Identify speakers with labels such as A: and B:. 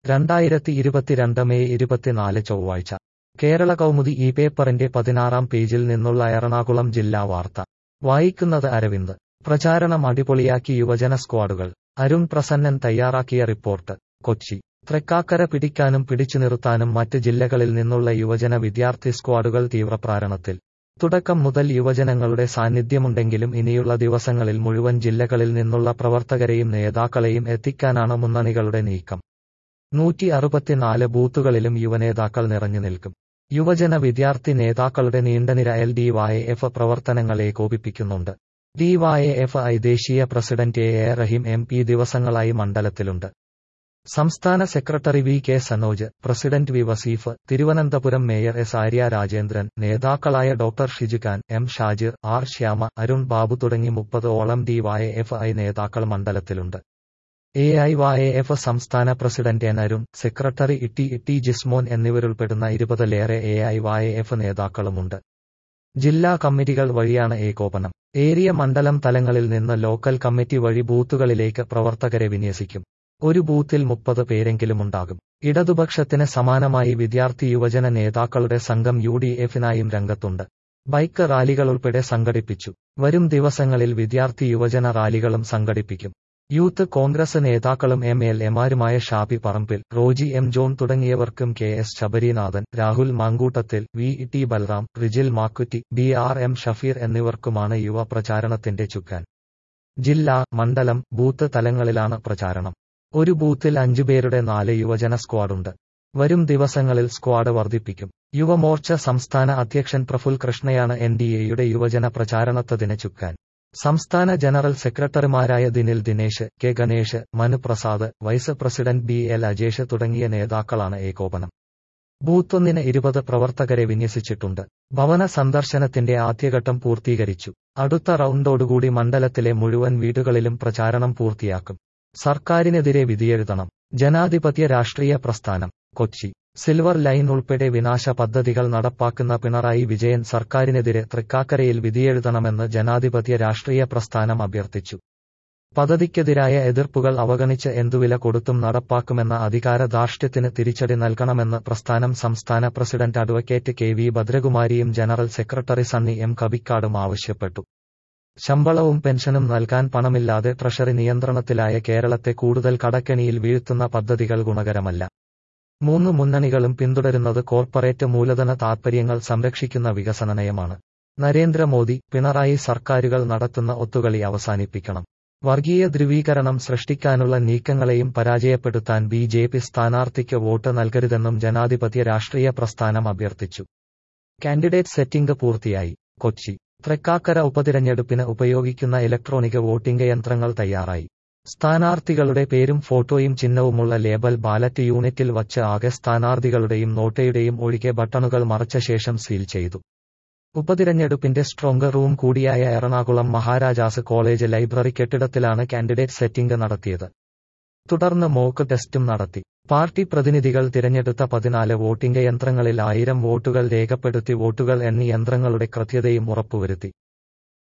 A: രണ്ടായിരത്തി ഇരുപത്തിരണ്ട് മെയ് ഇരുപത്തിനാല് ചൊവ്വാഴ്ച കേരള കൗമുദി ഈ പേപ്പറിന്റെ പതിനാറാം പേജിൽ നിന്നുള്ള എറണാകുളം ജില്ലാ വാർത്ത വായിക്കുന്നത് അരവിന്ദ് പ്രചാരണം അടിപൊളിയാക്കി യുവജന സ്ക്വാഡുകൾ അരുൺ പ്രസന്നൻ തയ്യാറാക്കിയ റിപ്പോർട്ട് കൊച്ചി തൃക്കാക്കര പിടിക്കാനും പിടിച്ചു നിർത്താനും മറ്റ് ജില്ലകളിൽ നിന്നുള്ള യുവജന വിദ്യാർത്ഥി സ്ക്വാഡുകൾ തീവ്രപ്രാരണത്തിൽ തുടക്കം മുതൽ യുവജനങ്ങളുടെ സാന്നിധ്യമുണ്ടെങ്കിലും ഇനിയുള്ള ദിവസങ്ങളിൽ മുഴുവൻ ജില്ലകളിൽ നിന്നുള്ള പ്രവർത്തകരെയും നേതാക്കളെയും എത്തിക്കാനാണ് മുന്നണികളുടെ നീക്കം നൂറ്റി അറുപത്തിനാല് ബൂത്തുകളിലും യുവനേതാക്കൾ നിറഞ്ഞു നിൽക്കും യുവജന വിദ്യാർത്ഥി നേതാക്കളുടെ നീണ്ടനിര എൽ ഡി വൈ എഫ് പ്രവർത്തനങ്ങൾ ഏകോപിപ്പിക്കുന്നുണ്ട് ഡി വൈ എഫ് ഐ ദേശീയ പ്രസിഡന്റ് A A Rahim M P ദിവസങ്ങളായി മണ്ഡലത്തിലുണ്ട് സംസ്ഥാന secretary V K Sanoj president V Vaseef Thiruvananthapuram mayor S Arya Rajendran നേതാക്കളായ doctor Shijukhan M Shajir R Shyama Arun Babu തുടങ്ങി മുപ്പത് ഓളം ഡി വൈ എഫ് ഐ നേതാക്കൾ മണ്ഡലത്തിലുണ്ട് എ ഐ വൈ എഫ് സംസ്ഥാന president N Arun secretary Itti Itti Jismon എന്നിവരുൾപ്പെടുന്ന ഇരുപതിലേറെ എ ഐ വൈ എഫ് നേതാക്കളുമുണ്ട് ജില്ലാ കമ്മിറ്റികൾ വഴിയാണ് ഏകോപനം ഏരിയ മണ്ഡലം തലങ്ങളിൽ നിന്ന് ലോക്കൽ കമ്മിറ്റി വഴി ബൂത്തുകളിലേക്ക് പ്രവർത്തകരെ വിന്യസിക്കും ഒരു ബൂത്തിൽ മുപ്പത് പേരെങ്കിലുമുണ്ടാകും ഇടതുപക്ഷത്തിന് സമാനമായി വിദ്യാർത്ഥി യുവജന നേതാക്കളുടെ സംഘം യു ഡി എഫിനായും രംഗത്തുണ്ട് ബൈക്ക് റാലികളുൾപ്പെടെ സംഘടിപ്പിച്ചു വരും ദിവസങ്ങളിൽ വിദ്യാർത്ഥി യുവജന റാലികളും സംഘടിപ്പിക്കും യൂത്ത് കോൺഗ്രസ് നേതാക്കളും എം എൽ എമാരുമായ ഷാബി പറമ്പിൽ റോജി എം ജോൺ തുടങ്ങിയവർക്കും K S Sabarinathan Rahul Mankoottathil V T Balram Rijil Makkutty B R M Shafeer എന്നിവർക്കുമാണ് യുവ പ്രചാരണത്തിന്റെ ചുക്കാൻ ജില്ലാ മണ്ഡലം ബൂത്ത് തലങ്ങളിലാണ് പ്രചാരണം ഒരു ബൂത്തിൽ അഞ്ചുപേരുടെ നാല് യുവജന സ്ക്വാഡുണ്ട് വരും ദിവസങ്ങളിൽ സ്ക്വാഡ് വർദ്ധിപ്പിക്കും യുവമോർച്ച സംസ്ഥാന അധ്യക്ഷൻ പ്രഫുൽ കൃഷ്ണയാണ് എൻ ഡി എയുടെ യുവജന പ്രചാരണത്തതിന് ചുക്കാൻ സംസ്ഥാന ജനറൽ സെക്രട്ടറിമാരായ Dinil Dinesh K Ganesh Manuprasad vice president B L Ajesh തുടങ്ങിയ നേതാക്കളാണ് ഏകോപനം ബൂത്തൊന്നിന് ഇരുപത് പ്രവർത്തകരെ വിന്യസിച്ചിട്ടുണ്ട് ഭവന സന്ദർശനത്തിന്റെ ആദ്യഘട്ടം പൂർത്തീകരിച്ചു അടുത്ത റൗണ്ടോടുകൂടി മണ്ഡലത്തിലെ മുഴുവൻ വീടുകളിലും പ്രചാരണം പൂർത്തിയാക്കും സർക്കാരിനെതിരെ വിധിയെഴുതണം ജനാധിപത്യ രാഷ്ട്രീയ പ്രസ്ഥാനം കൊച്ചി സിൽവർ ലൈൻ ഉൾപ്പെടെ വിനാശ പദ്ധതികൾ നടപ്പാക്കുന്ന പിണറായി വിജയൻ സർക്കാരിനെതിരെ തൃക്കാക്കരയിൽ വിധിയെഴുതണമെന്ന് ജനാധിപത്യ രാഷ്ട്രീയ പ്രസ്ഥാനം അഭ്യർത്ഥിച്ചു പദ്ധതിക്കെതിരായ എതിർപ്പുകൾ അവഗണിച്ച് എന്തുവില കൊടുത്തും നടപ്പാക്കുമെന്ന അധികാര ധാർഷ്ട്യത്തിന് തിരിച്ചടി നൽകണമെന്ന് പ്രസ്ഥാനം സംസ്ഥാന പ്രസിഡന്റ് അഡ്വക്കേറ്റ് കെ വി ഭദ്രകുമാരിയും ജനറൽ സെക്രട്ടറി സണ്ണി എം കബിക്കാടും ആവശ്യപ്പെട്ടു ശമ്പളവും പെൻഷനും നൽകാൻ പണമില്ലാതെ ട്രഷറി നിയന്ത്രണത്തിലായ കേരളത്തെ കൂടുതൽ കടക്കെണിയിൽ വീഴ്ത്തുന്ന പദ്ധതികൾ ഗുണകരമല്ല മൂന്ന് മുന്നണികളും പിന്തുടരുന്നത് കോർപ്പറേറ്റ് മൂലധന താൽപര്യങ്ങൾ സംരക്ഷിക്കുന്ന വികസന നയമാണ് നരേന്ദ്രമോദി പിണറായി സർക്കാരുകൾ നടത്തുന്ന ഒത്തുകളി അവസാനിപ്പിക്കണം വർഗീയ ധ്രുവീകരണം സൃഷ്ടിക്കാനുള്ള നീക്കങ്ങളെയും പരാജയപ്പെടുത്താൻ ബി ജെ പി സ്ഥാനാർത്ഥിക്ക് വോട്ട് നൽകരുതെന്നും ജനാധിപത്യ രാഷ്ട്രീയ പ്രസ്ഥാനം അഭ്യർത്ഥിച്ചു കാൻഡിഡേറ്റ് സെറ്റിംഗ് പൂർത്തിയായി കൊച്ചി തൃക്കാക്കര ഉപതിരഞ്ഞെടുപ്പിന് ഉപയോഗിക്കുന്ന ഇലക്ട്രോണിക് വോട്ടിംഗ് യന്ത്രങ്ങൾ തയ്യാറായി സ്ഥാനാർത്ഥികളുടെ പേരും ഫോട്ടോയും ചിഹ്നവുമുള്ള ലേബൽ ബാലറ്റ് യൂണിറ്റിൽ വച്ച് ആകെ സ്ഥാനാർത്ഥികളുടെയും നോട്ടയുടെയും ഒഴികെ ബട്ടണുകൾ മറച്ച ശേഷം സീൽ ചെയ്തു ഉപതിരഞ്ഞെടുപ്പിന്റെ സ്ട്രോങ് റൂം കൂടിയായ എറണാകുളം മഹാരാജാസ് കോളേജ് ലൈബ്രറി കെട്ടിടത്തിലാണ് കാൻഡിഡേറ്റ് സെറ്റിംഗ് നടത്തിയത് തുടർന്ന് മോക്ക് ടെസ്റ്റും നടത്തി പാർട്ടി പ്രതിനിധികൾ തിരഞ്ഞെടുത്ത പതിനാല് വോട്ടിംഗ് യന്ത്രങ്ങളിൽ ആയിരം വോട്ടുകൾ രേഖപ്പെടുത്തി വോട്ടുകൾ എണ്ണി യന്ത്രങ്ങളുടെ കൃത്യതയും ഉറപ്പുവരുത്തി